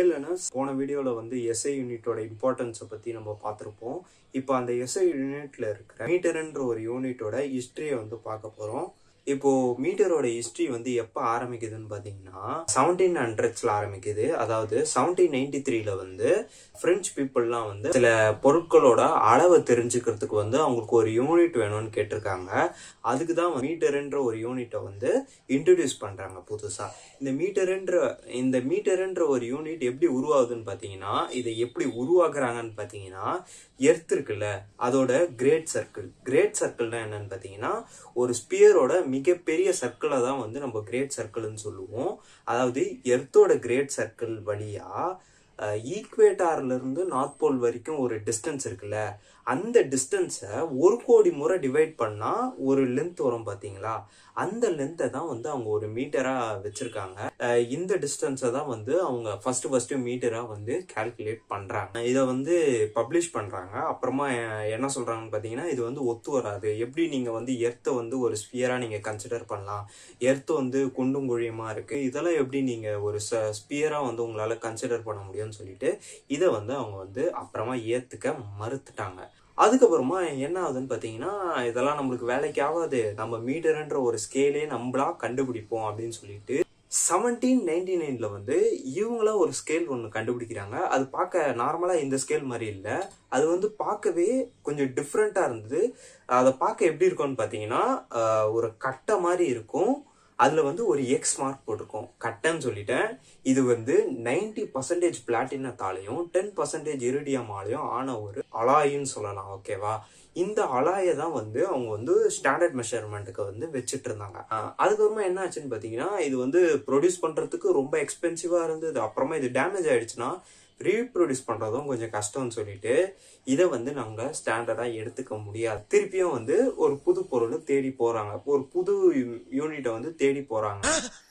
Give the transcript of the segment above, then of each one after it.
ஹே learners போன வீடியோவில் வந்து எஸ்ஐ யூனிட்டோட இம்பார்ட்டன்ஸை பற்றி நம்ம பார்த்துருப்போம் இப்போ அந்த எஸ்ஐ யூனிட்ல இருக்கிற மீட்டர்ன்ற ஒரு யூனிட்டோட ஹிஸ்ட்ரியை வந்து பார்க்க போகிறோம் இப்போ மீட்டரோட ஹிஸ்ட்ரி வந்து எப்போ ஆரம்பிக்குதுன்னு பார்த்தீங்கன்னா செவன்டீன் ஹண்ட்ரட்ஸ்ல ஆரம்பிக்குது அதாவது செவன்டீன் நைன்டி த்ரீல வந்து பிரெஞ்சு பீப்புளெலாம் வந்து சில பொருட்களோட அளவை தெரிஞ்சுக்கிறதுக்கு வந்து அவங்களுக்கு ஒரு யூனிட் வேணும்னு கேட்டிருக்காங்க அதுக்கு தான் மீட்டர்ன்ற ஒரு யூனிட்டை வந்து இன்ட்ரடியூஸ் பண்றாங்க புதுசா இந்த மீட்டர்ன்ற இந்த மீட்டர்ன்ற ஒரு யூனிட் எப்படி உருவாகுதுன்னு பார்த்தீங்கன்னா இதை எப்படி உருவாக்குறாங்கன்னு பார்த்தீங்கன்னா எர்த் இருக்குல்ல அதோட கிரேட் சர்க்கிள் கிரேட் சர்க்கிள்னா என்னன்னு பார்த்தீங்கன்னா ஒரு ஸ்பியரோட மிகப்பெரிய சர்க்கிளை தான் வந்து நம்ம கிரேட் சர்க்கிள்னு சொல்லுவோம் அதாவது எர்த்தோட கிரேட் சர்க்கிள் வழியா ஈக்குவேட்டார்ல இருந்து நார்த் போல் வரைக்கும் ஒரு டிஸ்டன்ஸ் இருக்குல்ல அந்த டிஸ்டன்ஸை ஒரு கோடி முறை டிவைட் பண்ணா ஒரு லென்த் வரும் பாத்தீங்களா அந்த லென்த்தை தான் வந்து அவங்க ஒரு மீட்டரா வச்சிருக்காங்க இந்த டிஸ்டன்ஸை தான் வந்து அவங்க ஃபர்ஸ்ட் ஃபர்ஸ்ட் மீட்டரா வந்து கால்குலேட் பண்றாங்க இதை வந்து பப்ளிஷ் பண்றாங்க அப்புறமா என்ன சொல்றாங்கன்னு பாத்தீங்கன்னா இது வந்து ஒத்து வராது எப்படி நீங்க வந்து எர்த்தை வந்து ஒரு ஸ்பியரா நீங்க கன்சிடர் பண்ணலாம் எர்த் வந்து குண்டும் குழியமா இருக்கு இதெல்லாம் எப்படி நீங்க ஒரு ஸ்பியரா வந்து உங்களால கன்சிடர் பண்ண முடியும்னு சொல்லிட்டு இதை வந்து அவங்க வந்து அப்புறமா ஏத்துக்க மறுத்துட்டாங்க அதுக்கப்புறமா என்ன ஆகுதுன்னு பார்த்தீங்கன்னா இதெல்லாம் நம்மளுக்கு வேலைக்கு ஆகாது நம்ம மீட்டர்ன்ற ஒரு ஸ்கேலே நம்மளா கண்டுபிடிப்போம் அப்படின்னு சொல்லிட்டு செவன்டீன் நைன்டி நைன்ல வந்து இவங்களா ஒரு ஸ்கேல் ஒன்று கண்டுபிடிக்கிறாங்க அது பார்க்க நார்மலாக இந்த ஸ்கேல் மாதிரி இல்லை அது வந்து பார்க்கவே கொஞ்சம் டிஃப்ரெண்ட்டாக இருந்தது அதை பார்க்க எப்படி இருக்கும்னு பார்த்தீங்கன்னா ஒரு கட்டை மாதிரி இருக்கும் அதில் வந்து ஒரு எக்ஸ் மார்க் போட்டிருக்கோம் கட்டைன்னு சொல்லிட்டேன் இது வந்து நைன்டி பர்சன்டேஜ் பிளாட்டினத்தாலையும் டென் பர்சன்டேஜ் இருடியமாலையும் ஆன ஒரு அலாயின்னு சொல்லலாம் ஓகேவா இந்த அலாயை தான் வந்து அவங்க வந்து ஸ்டாண்டர்ட் மெஷர்மெண்ட்டுக்கு வந்து வச்சுட்டு இருந்தாங்க அதுக்கப்புறமா என்ன ஆச்சுன்னு பார்த்தீங்கன்னா இது வந்து ப்ரொடியூஸ் பண்ணுறதுக்கு ரொம்ப எக்ஸ்பென்சிவாக இருந்தது அப்புறமா இது டேமேஜ் ஆயிடுச்சுன்னா ரீப்ரொடியூஸ் பண்ணுறதும் கொஞ்சம் கஷ்டம்னு சொல்லிட்டு இதை வந்து நாங்கள் ஸ்டாண்டர்டாக எடுத்துக்க முடியாது திருப்பியும் வந்து ஒரு புது பொருள் தேடி போகிறாங்க ஒரு புது யூனிட்டை வந்து தேடி போகிறாங்க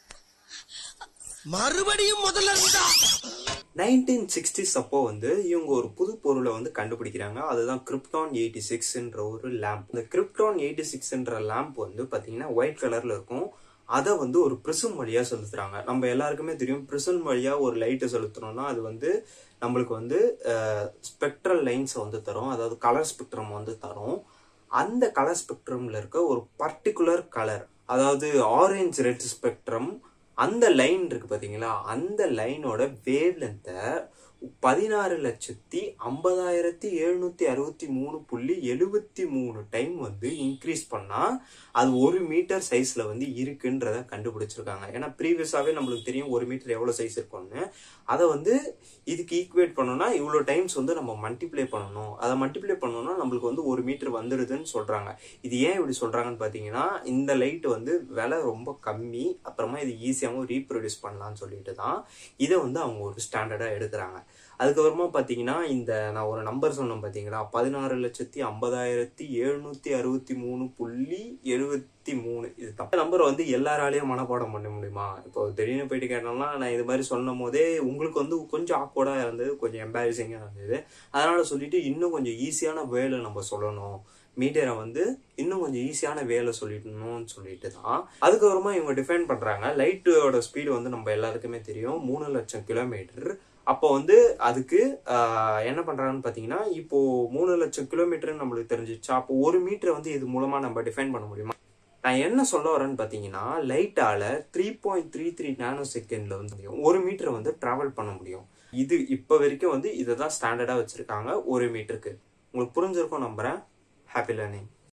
மறுபடியும் முதல்ல இருந்தா நைன்டீன் சிக்ஸ்டிஸ் அப்போ வந்து இவங்க ஒரு புது பொருளை வந்து கண்டுபிடிக்கிறாங்க அதுதான் கிரிப்டான் எயிட்டி சிக்ஸ்ன்ற ஒரு லேம்ப் இந்த கிரிப்டான் எயிட்டி சிக்ஸ்ன்ற லேம்ப் வந்து பார்த்தீங்கன்னா ஒயிட் கலரில் இருக்கும் அதை வந்து ஒரு ப்ரிசம் வழியாக செலுத்துறாங்க நம்ம எல்லாருக்குமே தெரியும் ப்ரிசம் வழியாக ஒரு லைட்டை செலுத்துறோம்னா அது வந்து நம்மளுக்கு வந்து ஸ்பெக்ட்ரல் லைன்ஸை வந்து தரும் அதாவது கலர் ஸ்பெக்ட்ரம் வந்து தரும் அந்த கலர் ஸ்பெக்ட்ரம்ல இருக்க ஒரு பர்டிகுலர் கலர் அதாவது ஆரஞ்சு ரெட் ஸ்பெக்ட்ரம் அந்த லைன் இருக்கு பாத்தீங்களா அந்த லைனோட வேவ் லென்த்தை பதினாறு லட்சத்தி ஐம்பதாயிரத்தி எழுநூத்தி அறுபத்தி மூணு புள்ளி எழுபத்தி மூணு டைம் வந்து இன்க்ரீஸ் பண்ணா அது ஒரு மீட்டர் சைஸ்ல வந்து இருக்குன்றத கண்டுபிடிச்சிருக்காங்க ஏன்னா ப்ரீவியஸாவே நம்மளுக்கு தெரியும் ஒரு மீட்டர் எவ்வளவு சைஸ் இருக்கும்னு அதை வந்து இதுக்கு ஈக்குவேட் பண்ணணும்னா இவ்வளோ டைம்ஸ் வந்து நம்ம மல்டிப்ளை பண்ணணும் அதை மல்டிப்ளை பண்ணணும்னா நம்மளுக்கு வந்து ஒரு மீட்டர் வந்துடுதுன்னு சொல்றாங்க இது ஏன் இப்படி சொல்றாங்கன்னு பாத்தீங்கன்னா இந்த லைட் வந்து விலை ரொம்ப கம்மி அப்புறமா இது ஈஸியாகவும் ரீப்ரொடியூஸ் பண்ணலாம்னு சொல்லிட்டு தான் இதை வந்து அவங்க ஒரு ஸ்டாண்டர்டா எடுக்கிறாங்க அதுக்கப்புறமா பார்த்தீங்கன்னா இந்த நான் ஒரு நம்பர் சொன்னேன் பார்த்தீங்களா பதினாறு லட்சத்தி ஐம்பதாயிரத்தி எழுநூத்தி அறுபத்தி மூணு புள்ளி எழுபத்தி மூணு இதுதான் நம்பரை வந்து எல்லாராலையும் மனப்பாடம் பண்ண முடியுமா இப்போ திடீர்னு போயிட்டு கேட்டோம்னா நான் இது மாதிரி சொன்னும் போதே உங்களுக்கு வந்து கொஞ்சம் ஆக்வர்டாக இருந்தது கொஞ்சம் எம்பாரசிங்காக இருந்தது அதனால சொல்லிட்டு இன்னும் கொஞ்சம் ஈஸியான வேலை நம்ம சொல்லணும் மீட்டரை வந்து இன்னும் கொஞ்சம் ஈஸியான வேலை சொல்லிடணும்னு சொல்லிட்டு தான் அதுக்கப்புறமா இவங்க டிஃபைன் பண்றாங்க லைட்டோட ஸ்பீடு வந்து நம்ம எல்லாருக்குமே தெரியும் மூணு லட்சம் கிலோமீட்டர் அப்போ வந்து அதுக்கு என்ன பண்றாங்கன்னு பாத்தீங்கன்னா இப்போ மூணு லட்சம் கிலோமீட்டர்னு நம்மளுக்கு தெரிஞ்சிச்சு அப்போ ஒரு மீட்டரை வந்து இது மூலமா நம்ம டிஃபைன் பண்ண முடியுமா நான் என்ன சொல்ல வரேன்னு பாத்தீங்கன்னா லைட்டால three point three three nano செகண்ட்ல வந்து ஒரு மீட்டரை வந்து டிராவல் பண்ண முடியும் இது இப்போ வரைக்கும் வந்து இதை தான் ஸ்டாண்டர்டா வச்சிருக்காங்க ஒரு மீட்டருக்கு உங்களுக்கு புரிஞ்சிருக்கும் நம்புறேன் ஹாப்பி லேர்னிங்